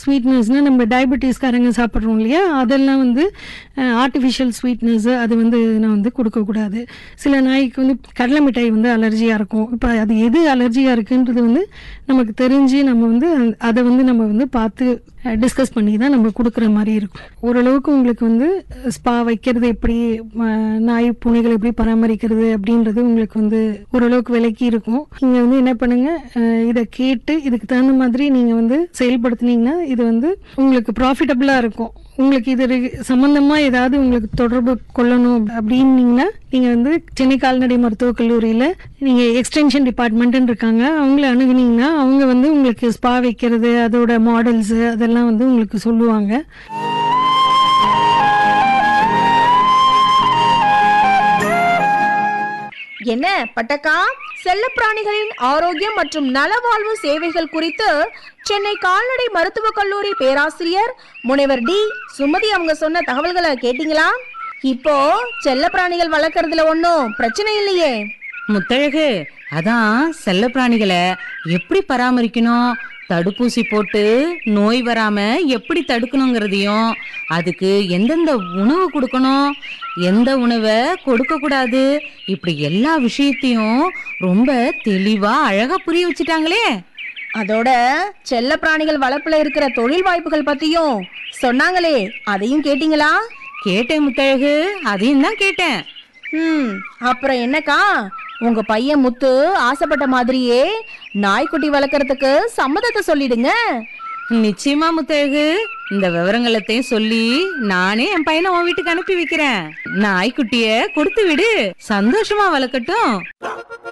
ஸ்வீட்னஸ்னால் நம்ம டயபெட்டிஸ்காரங்க சாப்பிட்றோம் இல்லையா அதெல்லாம் வந்து ஆர்டிஃபிஷியல் ஸ்வீட்னஸ் அது வந்து நான் வந்து கொடுக்கக்கூடாது சில நாய்க்கு வந்து கடலை மிட்டாய் வந்து அலர்ஜியாக இருக்கும் இப்போ அது எது அலர்ஜியாக இருக்குன்றது வந்து நமக்கு தெரிஞ்சு நம்ம வந்து அந்த- அதை வந்து நம்ம வந்து பார்த்து டிஸ்கஸ் பண்ணி தான் நம்ம கொடுக்குற மாதிரி இருக்கும் ஓரளவுக்கு உங்களுக்கு வந்து ஸ்பா வைக்கிறது எப்படி ம- நாய் பூனைகள் எப்படி பராமரிக்கிறது அப்படின்றது உங்களுக்கு வந்து ஓரளவுக்கு விலக்கி இருக்கும் நீங்கள் வந்து என்ன பண்ணுங்க அஹ், இதை கேட்டு இதுக்கு தகுந்த மாதிரி நீங்கள் வந்து செயல்படுத்துனீங்கன்னா இது வந்து உங்களுக்கு ப்ராஃபிட்டபுளாக இருக்கும் உங்களுக்கு இது ரி- சம்பந்தமா ஏதாவது உங்களுக்கு தொடர்பு கொள்ளணும் அப்படின்னீங்கன்னா நீங்க வந்து சென்னை கால்நடை மருத்துவக் கல்லூரியில நீங்க எக்ஸ்டென்ஷன் டிபார்ட்மெண்ட்னு இருக்காங்க அவங்கள அணுகுனீங்கன்னா அவங்க வந்து உங்களுக்கு ஸ்பா வைக்கிறது அதோட மாடல்ஸ் அதெல்லாம் வந்து உங்களுக்கு சொல்லுவாங்க என்ன பட்டக்கா செல்லப்பிராணிகளின் ஆரோக்கியம் மற்றும் நலவாழ்வு சேவைகள் குறித்து சென்னை கால்நடை மருத்துவக் கல்லூரி பேராசிரியர் முனைவர் டி சுமதி அவங்க சொன்ன தகவல்களை கேட்டீங்களா இப்போ செல்லப்பிராணிகள் வளர்க்கறதுல ஒன்றும் பிரச்சனை இல்லையே முத்தழகு அதான் செல்ல பிராணிகளை எப்படி பராமரிக்கணும் தடுப்பூசி போட்டு நோய் வராம எப்படி தடுக்கணுங்கிறதையும் அதுக்கு எந்தெந்த உணவு கொடுக்கணும் எந்த உணவை கொடுக்க கூடாது இப்படி எல்லா விஷயத்தையும் ரொம்ப தெளிவா அழகா புரிய வச்சுட்டாங்களே அதோட செல்ல பிராணிகள் வளர்ப்புல இருக்கிற தொழில் வாய்ப்புகள் பத்தியும் சொன்னாங்களே அதையும் கேட்டீங்களா கேட்டேன் முத்தழகு அதையும் தான் கேட்டேன் ம் அப்புறம் என்னக்கா உங்க பையன் முத்து ஆசைப்பட்ட மாதிரியே நாய்க்குட்டி வளர்க்கறதுக்கு சம்மதத்தை சொல்லிடுங்க நிச்சயமா முத்தழகு இந்த விவரங்களத்தையும் சொல்லி நானே என் பையனை உன் வீட்டுக்கு அனுப்பி வைக்கிறேன் நாய்க்குட்டிய கொடுத்து விடு சந்தோஷமா வளர்க்கட்டும்